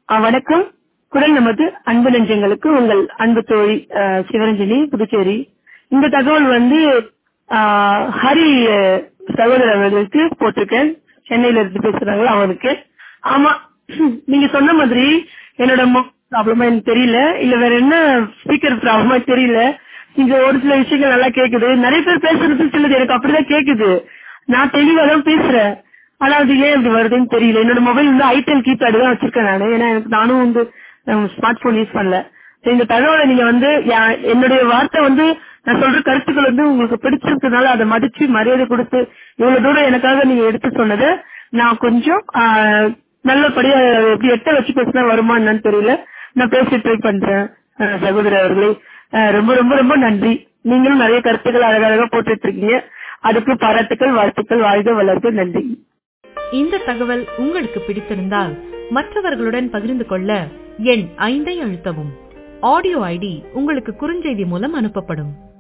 அஹ் வணக்கம் குரல் நமது அன்பு நெஞ்சங்களுக்கு உங்கள் அன்பு தோழி அஹ் சிவரஞ்சனி புதுச்சேரி இந்த தகவல் வந்து அஹ் ஹரி அஹ், சகோதரர் அவர்களுக்கு போட்டிருக்கேன் சென்னையில இருந்து பேசுறாங்களா அவருக்கு ஆமா நீங்க சொன்ன மாதிரி என்னோட ப்ராப்ளமா எனக்கு தெரியல இல்ல வேற என்ன ஸ்பீக்கர் ப்ராப்ளமா தெரியல இங்க ஒரு சில விஷயங்கள் நல்லா கேக்குது நிறைய பேர் பேசுறது சிலது எனக்கு அப்படிதான் கேக்குது நான் தெளிவா தான் பேசுறேன் ஆனா அது ஏன் இப்படி வருதுன்னு தெரியல என்னோட மொபைல் வந்து ஐடெல் கீபேடு தான் வச்சிருக்கேன் நானு ஏன்னா எனக்கு நானும் வந்து ஸ்மார்ட் போன் யூஸ் பண்ணல So, இந்த தகவலை நீங்க வந்து யா- என்னுடைய வார்த்தை வந்து நான் சொல்ற கருத்துக்கள் வந்து உங்களுக்கு பிடிச்சிருக்கனால அதை மதிச்சு மரியாதை கொடுத்து இவ்வளவு தூரம் எனக்காக நீங்க எடுத்து சொன்னதை நான் கொஞ்சம் ஆஹ், நல்லபடியா எப்படி எட்ட வச்சு பேசினா வருமா என்னன்னு தெரியல நான் பேசி ட்ரை பண்றேன் ஆஹ், சகோதரர் அவர்களே ஆஹ், ரொம்ப ரொம்ப ரொம்ப நன்றி நீங்களும் நிறைய கருத்துக்கள் அழகழகா போட்டுட்டு இருக்கீங்க அதுக்கு பாராட்டுக்கள் வாழ்த்துக்கள் வாழ்க வளர்க நன்றி இந்த தகவல் உங்களுக்கு பிடித்திருந்தால் மற்றவர்களுடன் பகிர்ந்து கொள்ள எண் ஐந்தை அழுத்தவும் ஆடியோ ஐடி உங்களுக்கு குறுஞ்செய்தி மூலம் அனுப்பப்படும்